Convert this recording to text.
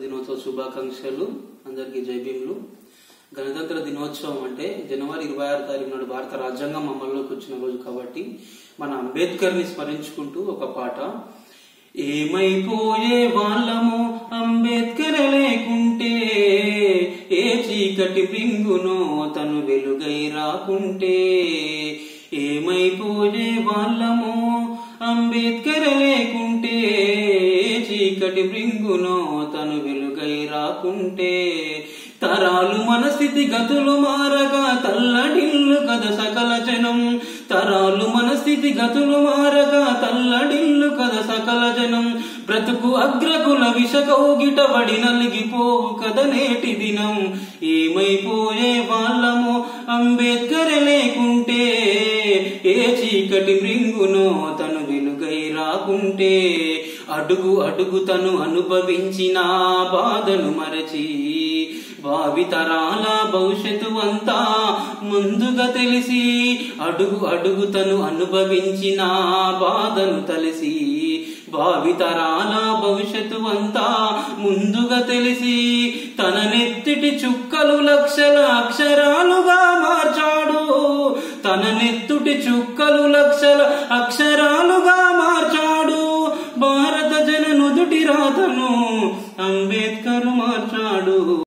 దినోత్సవ శుభాకాంక్షలు అందరికీ జై భీములు గణతంత్ర దినోత్సవం అంటే జనవరి ఇరవై ఆరు తారీఖు నాడు భారత రాజ్యాంగం అమల్లోకి వచ్చిన రోజు కాబట్టి మన అంబేద్కర్ ని స్మరించుకుంటూ ఒక పాట ఏమైపోయే వాళ్ళము అంబేద్కర్ లేకుంటే ఏ చీకటి ప్రింగునో తను వెలుగై రాకుంటే ఏమైపోయే వాళ్ళము అంబేద్కర్ లేకుంటే ఏ చీకటి ప్రింగునో తను వెలుగై రాకుంటే తరాలు మన స్థితి గతులు మారగా తల్లడిల్లు కద సకల జనం తరాలు మన స్థితి గతులు మారగా తల్లడిల్లు కద సకల జనం బ్రతుకు అగ్రకుల విషకౌగిట పడి నలిగిపోవు కద నేటి దినం ఏమైపోయే వాళ్ళము అంబేద్కర్ లేకుంటే ఏ చీకటి మృంగునో తను వెలుగై రాకుంటే అడుగు అడుగు తను అనుభవించిన బాధను మరచి భావితరాల భవిష్యత్తు అంతా ముందుగా తెలిసి అడుగు అడుగు తను అనుభవించిన బాధను తలిసి భావితరాల భవిష్యత్తు అంతా ముందుగా తెలిసి తన నెత్తిటి చుక్కలు లక్షల అక్షరాలుగా మార్చాడు తన నెత్తుటి చుక్కలు లక్షల అక్షర